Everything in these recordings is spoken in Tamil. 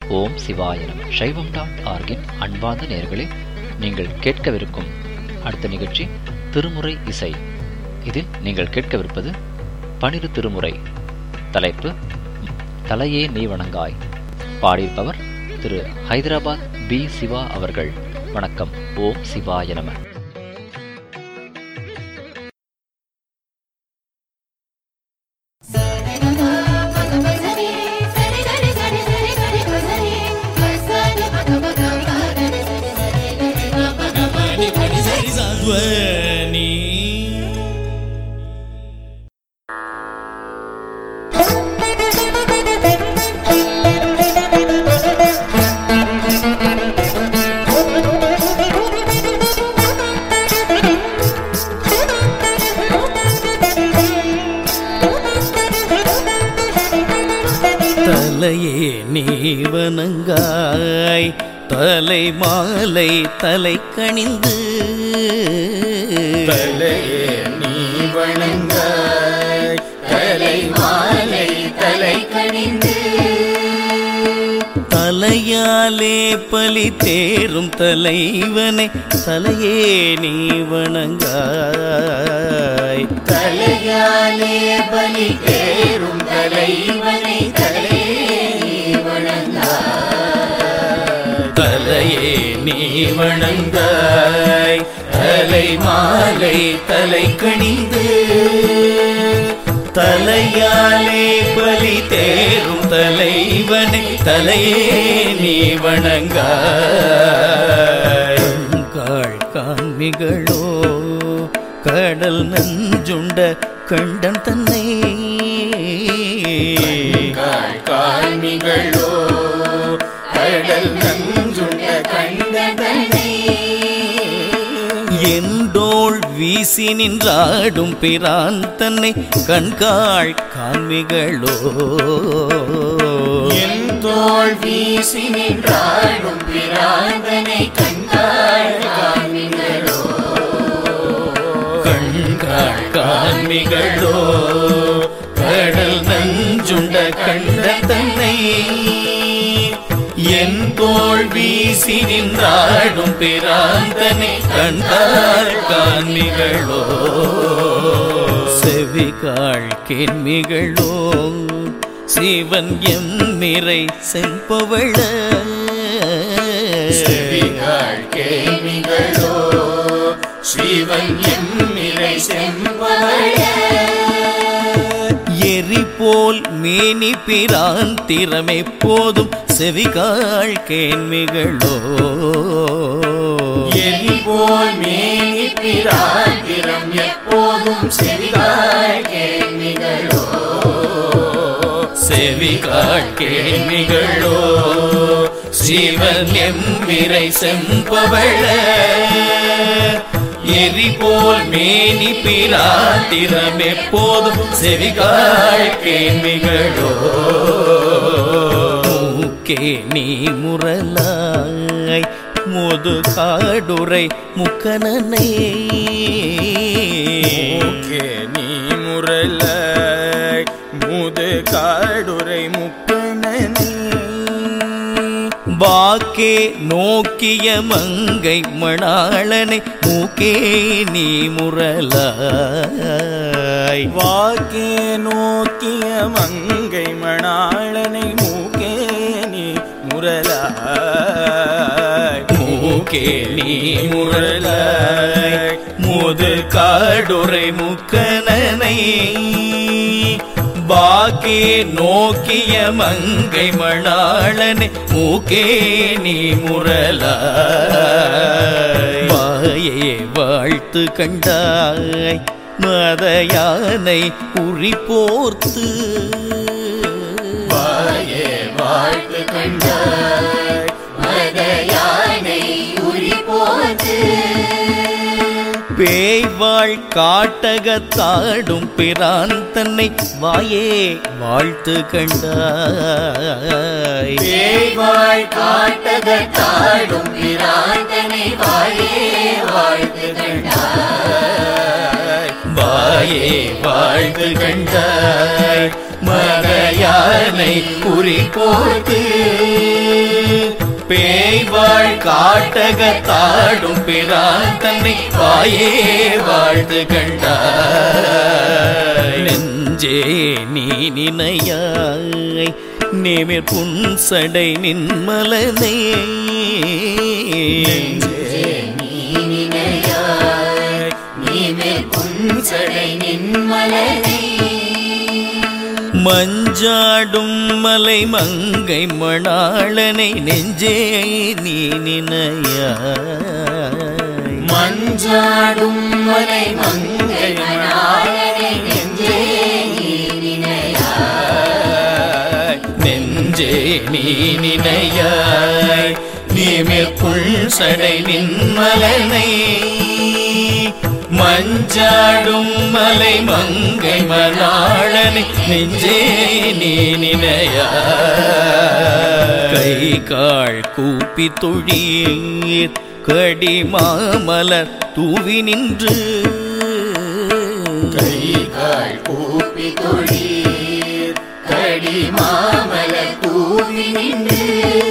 ஓம் சிவாய நம சைவம் டாட் ஆர்கின் அன்பார்ந்த நேர்களே நீங்கள் கேட்கவிருக்கும் அடுத்த நிகழ்ச்சி திருமுறை இசை இதில் நீங்கள் கேட்கவிருப்பது பனிரு திருமுறை தலைப்பு தலையே நீ வணங்காய் பாடியிருப்பவர் திரு ஹைதராபாத் பி சிவா அவர்கள் வணக்கம் ஓம் சிவாய நம ಧ್ವನಿ தலையே நீ வணங்காய் தலை மாலை தலை கணிந்து தலையே நீ வணங்காய் தலை மாலை தலை கணிந்து தலையாலே பலி தேரும் தலைவனை தலையே நீ வணங்காய் தலையாலே பலி தேரும் தலைவனை தலையே நீ வணங்காய் தலையே நீ வணங்காய் தலை மாலை தலை கணிந்து தலையாலே பலி தேரும் தலைவனை தலையே நீ வணங்காய் காள் காண்மிகளோ கடல் நஞ்சுண்ட கண்டன் தன்னை காள் கால்மிகளோ கடல் நஞ்சுண்ட கண்டதனை எந்தோள் வீசி நின்றாடும் பிரான் தன்னை கண்காள் காண்மிகளோ என் தோல் வீசி நின்றாடும் பிராந்தனை கண்டாள் காண்மிகளோ கண்காள் காண்மிகளோ கடல் நஞ்சுண்ட கண்ட தன்னை என் தோள் வீசி நின்றாடும் பிராந்தனை கண்டாள் காண்மிகளோ செவிகாள் கேள்மிகளோ சிவன் எம் நிறை செம்பவள செவிகாள் கேள்விகளோ சிவன் எம்மிரை செம்பவள எரி போல் மேனி பிரான் திறமை போதும் செவிகாள் கேள்விகளோ எலி போல் மேனி பிராந்திரம் எப்போதும் செவிகாள் கேள்விகளோ செவிகாள் கேள்விகளோ சிவன் எம்மிரை செம்பவள எரி போல் மேனி பிராத்திரம் எப்போதும் செவிகாள் கேள்விகளோ மூக்கே நீ முரலாய் முது காடுரை முக்கனனை மூக்கே நீ முரல முது காடுரை முக்கணனே வாக்கே நோக்கிய மங்கை மணாளனை மூக்கே நீ முரலாய் வாக்கே நோக்கிய மங்கை மணாளனை மூக்கே நீ முரலாய் மூக்கே நீ முரலாய் முது காடுரை முக்கனனை பாக்கே நோக்கிய மங்கை மணாளனை மூக்கே நீ முரலாய் வாயே வாழ்த்து கண்டாய் மத யானை குறி போர்த்து வாயே வாழ்த்து கண்டாய் மத யானை உரி போது பேய்வாள் காட்டகத்தாடும் பிரான் தன்னை வாயே வாழ்த்து கண்டாய் தேவாய் காட்டகத்தாடும் பிராந்தனை வாயே வாழ்த்து கண்டாய் வாயே வாழ்த்து கண்டாய் மத யானை குறி போர்த்து பேய்வாழ் காட்டகத்தாடும் பிரான் தன்னை வாயே வாழ்த்து கண்டாய் நெஞ்சே நீ நினையாய் நேமிர் புன்சடை நின்மலனே புன்சடை நின்மலனே மஞ்சாடும் மலை மங்கை மணாளனை நெஞ்சே நீ நினையாய் மஞ்சாடும் மலை மங்கை மணாளனை நெஞ்சே நீ நினையாய். நெஞ்சே நீ நினையாய் நீமிர் புல்சடை நின்மலனை மஞ்சாடும் மலை மங்கை மணாளனை நெஞ்சே நீ நினையாய் கை கால் கூப்பி தொழீர் கடி மாமலர் தூவி நின்று கை கால் கூப்பி தொழீர் கடி மாமலர் தூவி நின்று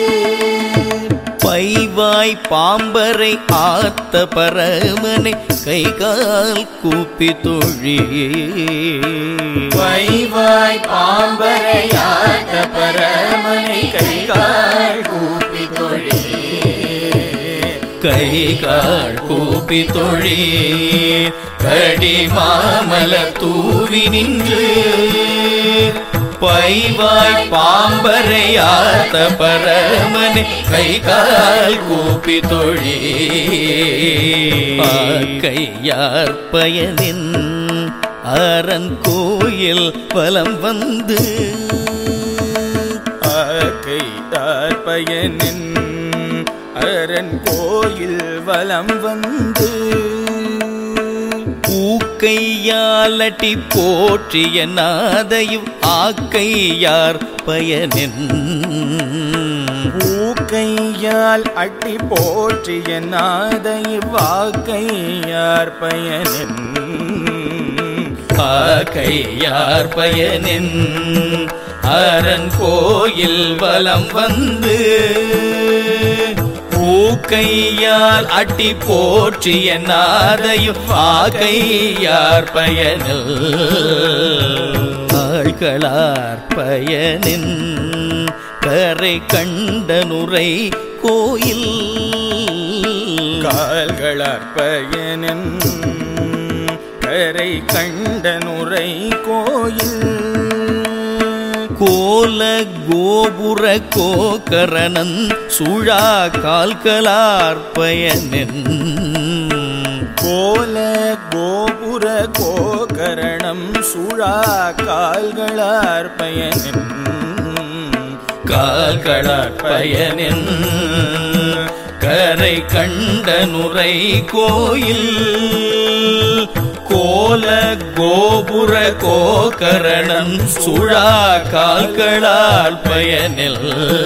பைவாய் பாம்பரை ஆத்த பரமனை கை கால் கூப்பி தொழி வைவாய் பாம்பரையாட்ட பரமனை கை கால் கூப்பி தொழீர் கை கால் கூப்பி தொழி கடி மாமல தூவி நின்று பைவாய் பாம்பரை ஆத்த பரமனை கை கால் கூப்பி தொழி கையார் பயனின் அரண் கோயில் வலம் வந்து ஆக்கையார் பயனின் அரண் கோயில் வலம் வந்து பூக்கையாலட்டி போற்றிய நாதையும் ஆக்கையார் பயனின் பூக்கையால் அட்டி போற்றிய நாதை வாக்கையார் பயனின் ஆக்கையார் பயனின் அரண் கோயில் வலம் வந்து பூக்கையால் அட்டி போற்றிய நாதையும் ஆக்கையார் பயனில் ஆள்களார் பயனின் கரை கண்டனுரை கோயில் கால்களார் பயனின் கரை கண்டனுரை கோயில் கோல கோபுர கோகரணன் சுழா கால்களார் பயனின் கோல கோபுர கோகரணம் சுழா கால்களார் பயனின் கால்களார் பயனின் கரை கண்டனுரை கோயில் கோல கோபுர கோகரணம் சுழா கால்களால் பயனில்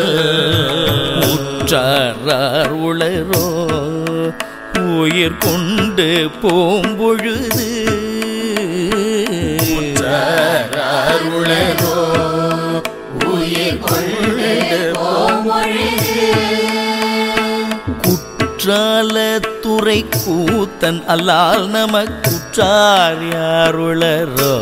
உற்றார் உளரோ உயிர் கொண்டு போம்பொழுது அருளரோ உயிர் கொண்டு குற்றால துறை கூத்தன் அல்லால் நம குற்றார் யாருளரோ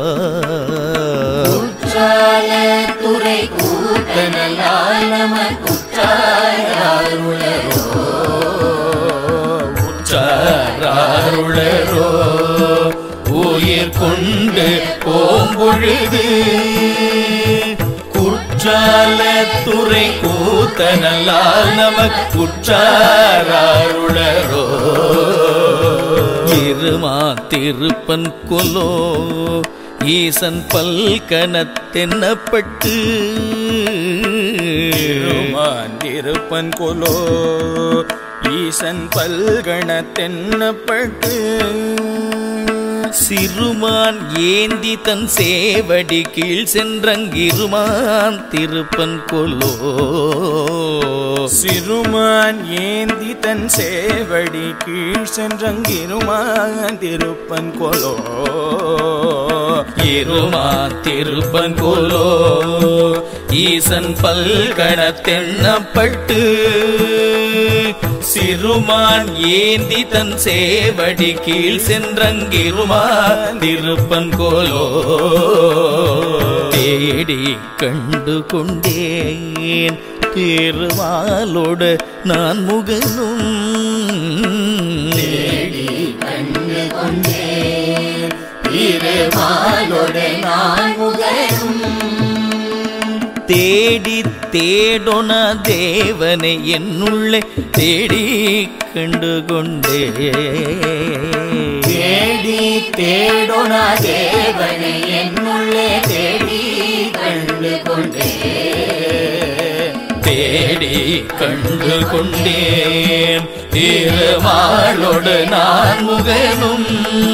குற்றால துறை கூத்தனலால் நம குற்றாருளரோ உற்றாருளரோ உயிர் கொண்டு போம்பொழுது குற்றால துறை கூத்தனல்லால் நம குற்றாருளரோ இருமா திருப்பன் கொலோ ஈசன் பல்கனத்தென்னப்பட்டு திருப்பன் கொலோ ஈசன் பல்கணத்தென்னப்பட்டு சிறுமான் ஏந்தி தன் சேவடி கீழ் சென்றங்கிருமான் திருப்பன் கொலோ சிறுமான் ஏந்தி தன் சேவடி கீழ் சென்றங்கிருமான் திருப்பன் கொலோ இருமா திருப்பன் கோலோ ஈசன் பல்கணத்தெண்ணப்பட்டு சிறுமான் ஏந்தி தன் சேவடி கீழ் சென்றங்கிருமா திருப்பன் கோலோ தேடி கண்டு கொண்டேன் திருவாலோடு நான் முகனும் தேடி கண்டு கொண்டேன் இருமாலோடு நான் முகரும் தேடி தேடொன தேவனை என்னுள்ளே தேடி கண்டு கொண்டே தேடி தேடோனா தேவனை என்னுள்ளே தேடி கண்டு கொண்டேன் தேடி கண்டு கொண்டேன் திருமாலோடு நான் முகனும்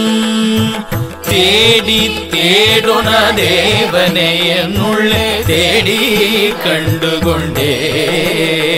தேடி தேடொன தேவனை என்னுள்ளே தேடி கண்டு கொண்டே